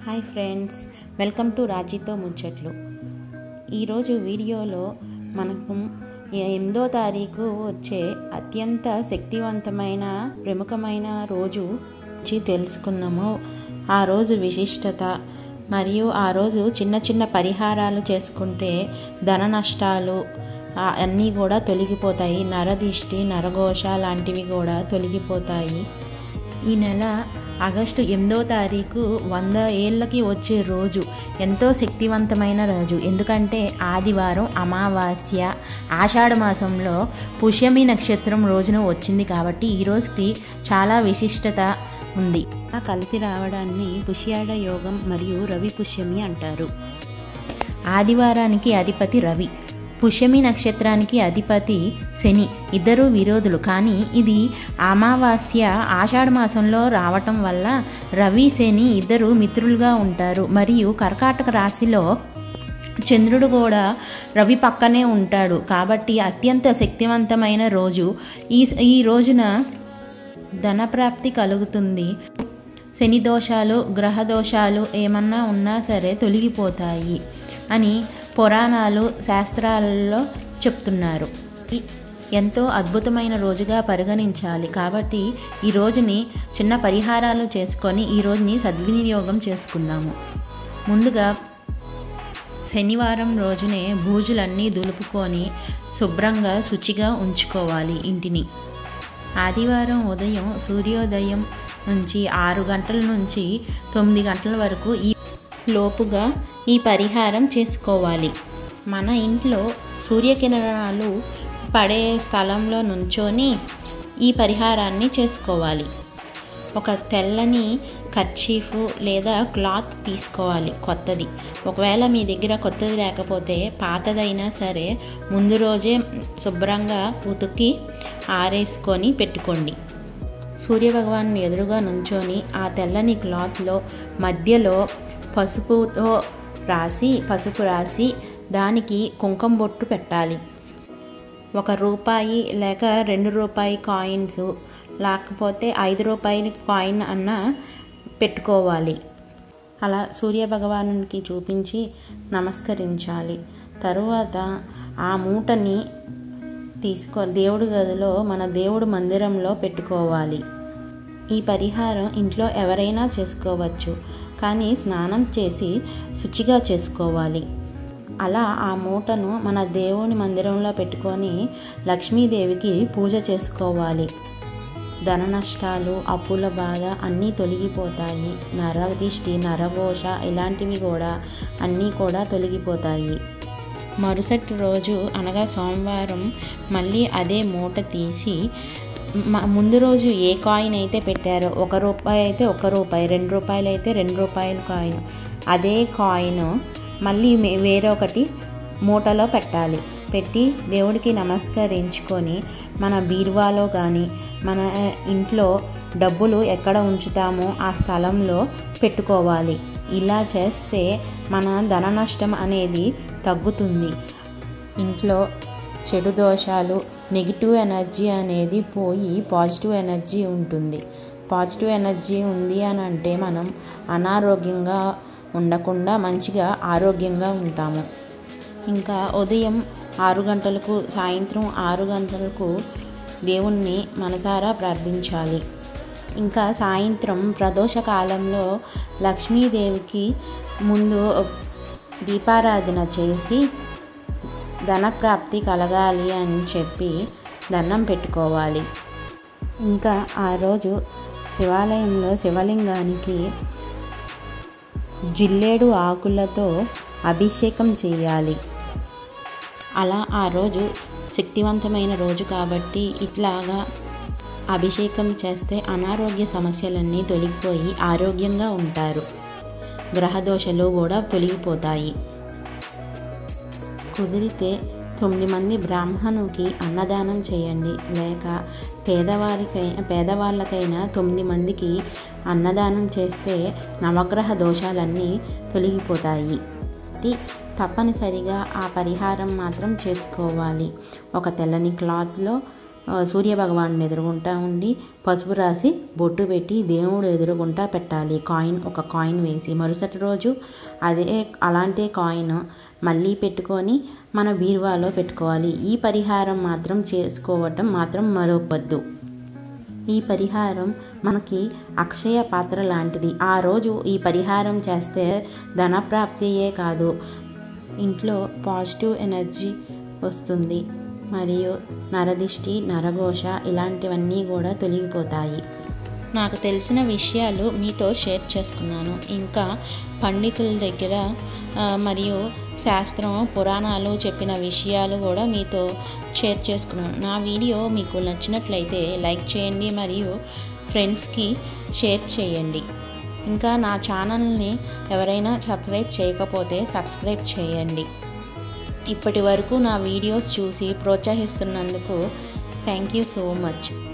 hi friends welcome to రాజీతో ముచ్చట్లు ఈరోజు వీడియోలో మనకు ఎనిమిదో తారీఖు వచ్చే అత్యంత శక్తివంతమైన ప్రముఖమైన రోజు గురించి తెలుసుకున్నాము ఆ రోజు విశిష్టత మరియు ఆ రోజు చిన్న చిన్న పరిహారాలు చేసుకుంటే ధన నష్టాలు ఆ, అన్నీ కూడా తొలగిపోతాయి నరదిష్టి నరఘోష లాంటివి కూడా తొలగిపోతాయి ఈ నెల ఆగస్టు ఎనిమిదో తారీఖు వంద ఏళ్ళకి వచ్చే రోజు ఎంతో శక్తివంతమైన రోజు ఎందుకంటే ఆదివారం అమావాస్య ఆషాఢ మాసంలో పుష్యమి నక్షత్రం రోజున వచ్చింది కాబట్టి ఈ రోజుకి చాలా విశిష్టత ఉంది ఆ కలిసి రావడాన్ని పుష్యాడ యోగం మరియు రవి పుష్యమి అంటారు ఆదివారానికి అధిపతి రవి పుష్యమి నక్షత్రానికి అధిపతి శని ఇద్దరు విరోధులు కానీ ఇది అమావాస్య ఆషాఢ మాసంలో రావటం వల్ల రవి శని ఇద్దరు మిత్రులుగా ఉంటారు మరియు కర్కాటక రాశిలో చంద్రుడు కూడా రవి పక్కనే ఉంటాడు కాబట్టి అత్యంత శక్తివంతమైన రోజు ఈ ఈ రోజున ధనప్రాప్తి కలుగుతుంది శని దోషాలు గ్రహ దోషాలు ఏమన్నా ఉన్నా సరే తొలగిపోతాయి అని పురాణాలు శాస్త్రాలలో చెప్తున్నారు ఈ- ఎంతో అద్భుతమైన రోజుగా పరిగణించాలి కాబట్టి ఈ రోజుని చిన్న పరిహారాలు చేసుకొని ఈ రోజుని సద్వినియోగం చేసుకుందాము ముందుగా శనివారం రోజునే బూజులన్నీ దులుపుకొని శుభ్రంగా శుచిగా ఉంచుకోవాలి ఇంటిని ఆదివారం ఉదయం సూర్యోదయం నుంచి ఆరు గంటల నుంచి తొమ్మిది గంటల వరకు ఈ లోపుగా ఈ పరిహారం చేసుకోవాలి మన ఇంట్లో సూర్యకిరణాలు పడే స్థలంలో నుంచొని ఈ పరిహారాన్ని చేసుకోవాలి ఒక తెల్లని కర్చీఫ్ లేదా క్లాత్ తీసుకోవాలి కొత్తది ఒకవేళ మీ దగ్గర కొత్తది లేకపోతే పాతదైనా సరే ముందు రోజే శుభ్రంగా ఉతికి ఆరేసుకొని పెట్టుకోండి సూర్యభగవాను ఎదురుగా నుంచొని ఆ తెల్లని క్లాత్లో మధ్యలో పసుపుతో రాసి పసుపు రాసి దానికి కుంకుమ బొట్టు పెట్టాలి ఒక రూపాయి లేక రెండు రూపాయి కాయిన్స్ లేకపోతే ఐదు రూపాయల కాయిన్ అన్న పెట్టుకోవాలి అలా సూర్య భగవానునికి చూపించి నమస్కరించాలి తరువాత ఆ మూటని తీసుకో దేవుడి గదిలో మన దేవుడు మందిరంలో పెట్టుకోవాలి ఈ పరిహారం ఇంట్లో ఎవరైనా చేసుకోవచ్చు కానీ స్నానం చేసి శుచిగా చేసుకోవాలి అలా ఆ మూటను మన దేవుని మందిరంలో పెట్టుకొని లక్ష్మీదేవికి పూజ చేసుకోవాలి ధన నష్టాలు అప్పుల బాధ అన్నీ తొలగిపోతాయి నరదిష్టి నరఘోష ఇలాంటివి కూడా అన్నీ కూడా తొలగిపోతాయి మరుసటి రోజు అనగా సోమవారం మళ్ళీ అదే మూట తీసి మ- ముందు రోజు ఏ కాయిన్ అయితే పెట్టారో ఒక రూపాయి అయితే ఒక రూపాయి రెండు రూపాయలు అయితే రెండు రూపాయల కాయిన్ అదే కాయిన్ మళ్ళీ మే- వేరొకటి మూటలో పెట్టాలి పెట్టి దేవుడికి నమస్కరించుకొని మన బీరువాలో కానీ మన ఆ, ఇంట్లో డబ్బులు ఎక్కడ ఉంచుతామో ఆ స్థలంలో పెట్టుకోవాలి ఇలా చేస్తే మన ధన నష్టం అనేది తగ్గుతుంది ఇంట్లో చెడు దోషాలు నెగిటివ్ ఎనర్జీ అనేది పోయి పాజిటివ్ ఎనర్జీ ఉంటుంది పాజిటివ్ ఎనర్జీ ఉంది అని అంటే మనం అనారోగ్యంగా ఉండకుండా మంచిగా ఆరోగ్యంగా ఉంటాము ఇంకా ఉదయం ఆరు గంటలకు సాయంత్రం ఆరు గంటలకు దేవుణ్ణి మనసారా ప్రార్థించాలి ఇంకా సాయంత్రం ప్రదోష కాలంలో లక్ష్మీదేవికి ముందు దీపారాధన చేసి ధనప్రాప్తి కలగాలి అని చెప్పి దండం పెట్టుకోవాలి ఇంకా ఆ రోజు శివాలయంలో శివలింగానికి జిల్లేడు ఆకులతో అభిషేకం చేయాలి అలా ఆ రోజు శక్తివంతమైన రోజు కాబట్టి ఇట్లాగా అభిషేకం చేస్తే అనారోగ్య సమస్యలన్నీ తొలగిపోయి ఆరోగ్యంగా ఉంటారు గ్రహదోషలు కూడా తొలగిపోతాయి కుదిరితే తొమ్మిది మంది బ్రాహ్మణుకి అన్నదానం చేయండి లేక పేదవారికైనా పేదవాళ్ళకైనా తొమ్మిది మందికి అన్నదానం చేస్తే నవగ్రహ దోషాలన్నీ తొలగిపోతాయి కాబట్టి తప్పనిసరిగా ఆ పరిహారం మాత్రం చేసుకోవాలి ఒక తెల్లని క్లాత్లో ఆ, సూర్య భగవాను ఎదురుగుంటా ఉండి పసుపు రాసి బొట్టు పెట్టి దేవుడు ఎదురుగుంటా పెట్టాలి కాయిన్ ఒక కాయిన్ వేసి మరుసటి రోజు అదే అలాంటి కాయిన్ మళ్ళీ పెట్టుకొని మన బీరువాలో పెట్టుకోవాలి ఈ పరిహారం మాత్రం చేసుకోవటం మాత్రం మరొకద్దు ఈ పరిహారం మనకి అక్షయ పాత్ర లాంటిది ఆ రోజు ఈ పరిహారం చేస్తే ధనప్రాప్తియే కాదు ఇంట్లో పాజిటివ్ ఎనర్జీ వస్తుంది మరియు నరదిష్టి నరఘోష ఇలాంటివన్నీ కూడా తొలగిపోతాయి నాకు తెలిసిన విషయాలు మీతో షేర్ చేసుకున్నాను ఇంకా పండితుల దగ్గర ఆ, మరియు శాస్త్రం పురాణాలు చెప్పిన విషయాలు కూడా మీతో షేర్ చేసుకున్నాను నా వీడియో మీకు నచ్చినట్లయితే లైక్ చేయండి మరియు ఫ్రెండ్స్కి షేర్ చేయండి ఇంకా నా ఛానల్ని ఎవరైనా సబ్స్క్రైబ్ చేయకపోతే సబ్స్క్రైబ్ చేయండి ఇప్పటి వరకు నా వీడియోస్ చూసి ప్రోత్సహిస్తున్నందుకు థ్యాంక్ యూ సో మచ్